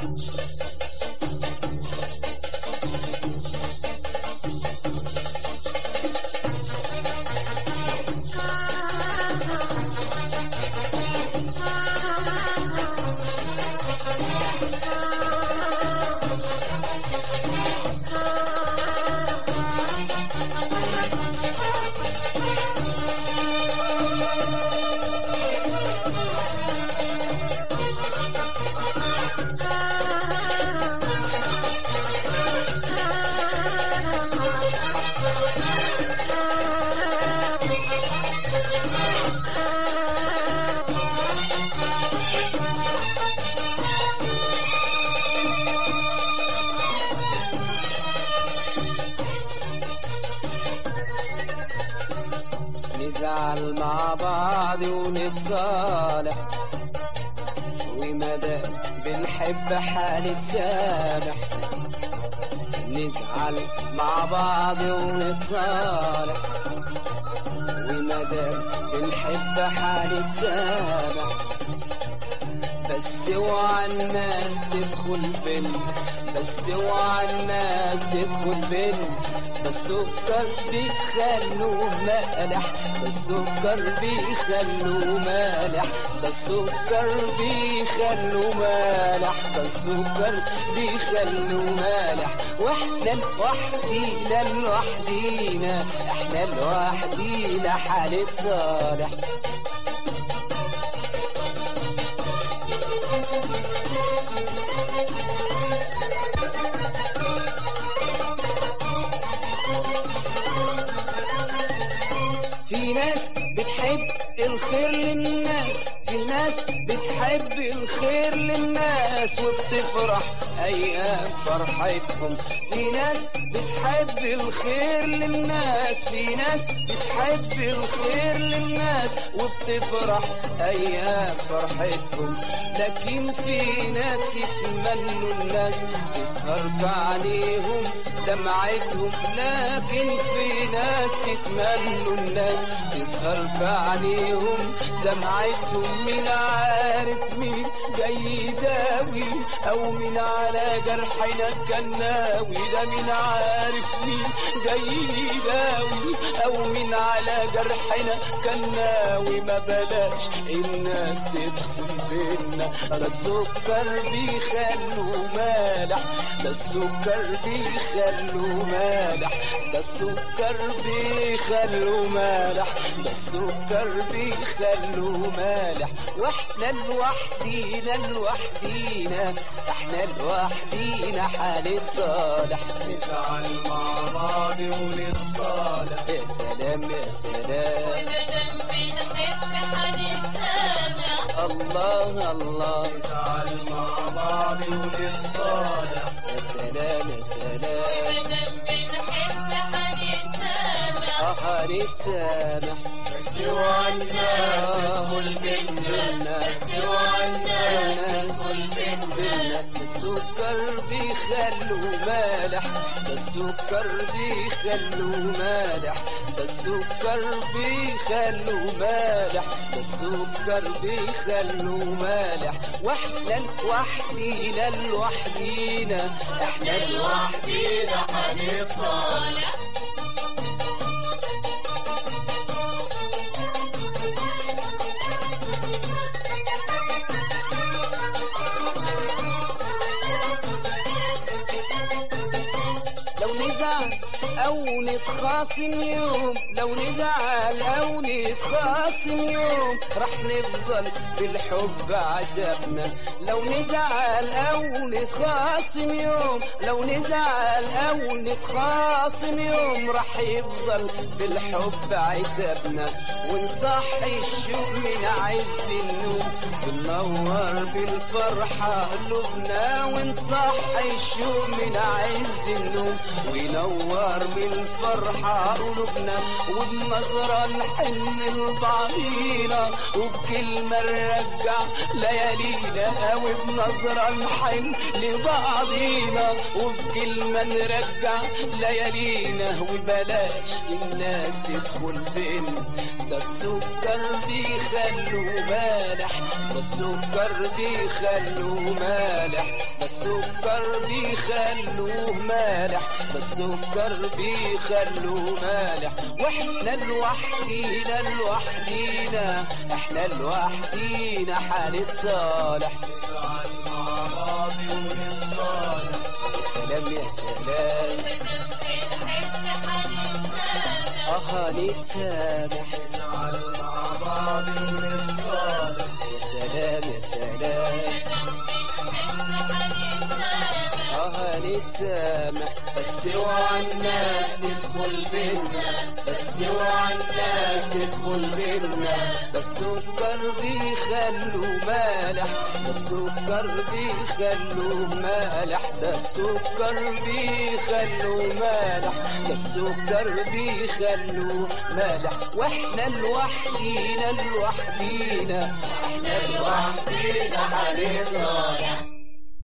نزعل مع بعض ونتصالح ومدى بنحب حنتسامح نزعل مع بعض ونتصالح ومدى بنحب حنتسامح بس اوعى الناس تدخل بينا بس اوعى الناس تدخل بينا ده السكر بيخلوه مالح ده السكر بيخلوه مالح ده السكر بيخلوه مالح ده السكر بيخلوه مالح واحنا لوحدينا لوحدينا احنا لوحدينا حالة صالح في ناس بتحب الخير للناس في ناس بتحب الخير للناس وبتفرح ايام فرحتهم في ناس بتحب الخير للناس في ناس بتحب الخير للناس وبتفرح ايام فرحتهم لكن في ناس يتمنوا الناس تسهر في عليهم دمعتهم لكن في ناس يتمنوا الناس تسهر في عليهم دمعتهم مين عارف مين جاي يداوي او مين على جرحنا كناوي ده مين عارف مين جاي يداوي او مين على جرحنا كناوي ما بلاش الناس تدخل بينا ده السكر بيخلوه مالح ده السكر بيخلوه مالح ده السكر بيخلوه مالح ده السكر بيخلوه مالح واحنا لوحدينا لوحدينا احنا لوحدينا حالة صالح نزعل مع بعض ونتصالح يا سلام يا سلام الله الله نزعل مع بعض ونتصالح يا سلام يا سلام اه هنتسامح بس اوعى الناس تدخل بينا بس اوعى الناس تدخل بينا السكر بيخلوه مالح ده السكر بيخلوه مالح ده السكر بيخلوه مالح ده السكر بيخلوه مالح واحنا لوحدينا لوحدينا احنا لوحدينا هنتصالح لو نزعل او نتخاصم يوم لو نزعل او نتخاصم يوم رح نفضل بالحب عجبنا لو نزعل او نتخاصم يوم لو نزعل او نتخاصم يوم رح يفضل بالحب عتبنا ونصحي الشوق من عز النوم وننور بالفرحة قلوبنا ونصحي الشوق من عز النوم وينور بالفرحة قلوبنا وبنظرة نحن لبعضينا وبكلمة نرجع ليالينا وبنظرة نحن لبعضينا وبكلمة نرجع ليالينا وبلاش الناس تدخل بينا ده السكر بيخلوه مالح ده السكر بيخلوه مالح ده السكر بيخلوه مالح ده السكر بيخلوه مالح واحنا لوحدينا لوحدينا احنا لوحدينا حنتصالح نزعل مع بعض ونتصالح يا سلام يا سلام اه هنتسامح نزعل مع بعض ونتصالح يا سلام يا سلام اه هنتسامح بس اوعى الناس تدخل بينا بس اوعى الناس تدخل بينا ده السكر بيخلوه مالح ده السكر بيخلوه مالح ده السكر بيخلوه مالح ده السكر بيخلوه مالح واحنا لوحدينا لوحدينا احنا لوحدينا هنتصالح